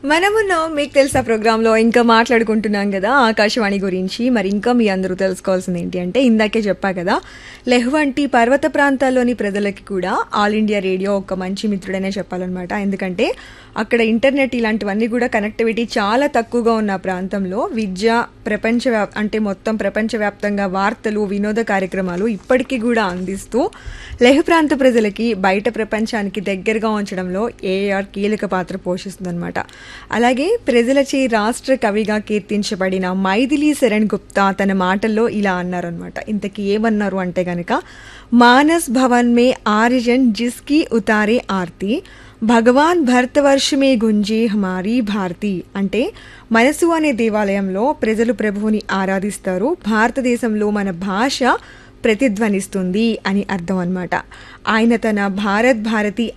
మనమున్నాం మీకు తెలుసా ప్రోగ్రాంలో ఇంకా మాట్లాడుకుంటున్నాం కదా ఆకాశవాణి గురించి మరి ఇంకా మీ అందరూ తెలుసుకోవాల్సింది ఏంటి అంటే ఇందాకే చెప్పా కదా లెహ్ వంటి పర్వత ప్రాంతాల్లోని ప్రజలకి కూడా ఆల్ ఇండియా రేడియో ఒక మంచి మిత్రుడనే చెప్పాలన్నమాట ఎందుకంటే అక్కడ ఇంటర్నెట్ ఇలాంటివన్నీ కూడా కనెక్టివిటీ చాలా తక్కువగా ఉన్న ప్రాంతంలో విద్య ప్రపంచ అంటే మొత్తం ప్రపంచవ్యాప్తంగా వార్తలు వినోద కార్యక్రమాలు ఇప్పటికీ కూడా అందిస్తూ లెహ్ ప్రాంత ప్రజలకి బయట ప్రపంచానికి దగ్గరగా ఉంచడంలో ఏఆర్ కీలక పాత్ర పోషిస్తుందన్నమాట అలాగే ప్రజలచే రాష్ట్ర కవిగా కీర్తించబడిన మైథిలి శరణ్ గుప్తా తన మాటల్లో ఇలా అన్నారనమాట ఇంతకీ ఏమన్నారు అంటే గనక మానస్ భవన్ మే ఆరిజన్ జిస్కి ఉతారే ఆర్తి భగవాన్ భరతవర్ష మే గుంజే హమారీ భారతి అంటే మనసు అనే దేవాలయంలో ప్రజలు ప్రభువుని ఆరాధిస్తారు భారతదేశంలో మన భాష ప్రతిధ్వనిస్తుంది అని అర్థం అన్నమాట ఆయన తన భారత్ భారతి